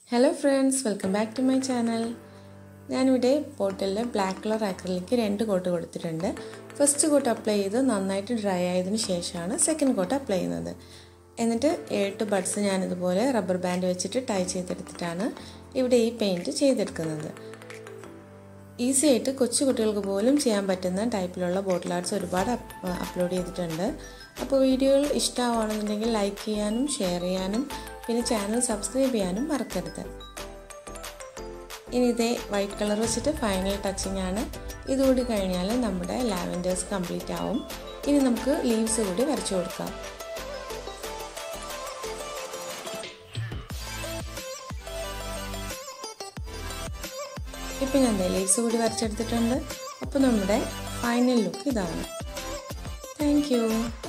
hello friends welcome back to my channel ഞാനിവിടെ ബോട്ടിലിൽ black colour acrylic രണ്ട് coat കൊടുത്തിട്ടുണ്ട് ഫസ്റ്റ് കോട്ട് അപ്ലൈ ചെയ്ത് നന്നായിട്ട് ഡ്രൈ ആയതിനു ശേഷമാണ് സെക്കൻഡ് കോട്ട് അപ്ലൈ ചെയ്യുന്നത് എന്നിട്ട് എട്ട് ബഡ്സ് ഞാനിതുപോലെ റബ്ബർ ബാൻഡ് വെച്ചിട്ട് ടൈ ചെയ്തെടുത്തിട്ടാണ് ഇവിടെ ഈ പെയിൻറ്റ് ചെയ്തെടുക്കുന്നത് ഈസി ആയിട്ട് കൊച്ചു കുട്ടികൾക്ക് പോലും ചെയ്യാൻ പറ്റുന്ന ടൈപ്പിലുള്ള ബോട്ടിൽ ആർട്സ് ഒരുപാട് അപ്ലോഡ് ചെയ്തിട്ടുണ്ട് അപ്പോൾ വീഡിയോകൾ ഇഷ്ടമാണെന്നുണ്ടെങ്കിൽ ലൈക്ക് ചെയ്യാനും ഷെയർ ചെയ്യാനും പിന്നെ ചാനൽ സബ്സ്ക്രൈബ് ചെയ്യാനും മറക്കരുത് ഇനി ഇതേ വൈറ്റ് കളർ വെച്ചിട്ട് ഫൈനൽ ടച്ചിങ് ആണ് ഇതുകൂടി കഴിഞ്ഞാൽ നമ്മുടെ ലാവൻഡേഴ്സ് കംപ്ലീറ്റ് ആവും ഇനി നമുക്ക് ലീവ്സ് കൂടി വരച്ചു കൊടുക്കാം ഇപ്പം ഞാൻ ലീവ്സ് കൂടി വരച്ചെടുത്തിട്ടുണ്ട് അപ്പോൾ നമ്മുടെ ഫൈനൽ ലുക്ക് ഇതാണ് താങ്ക്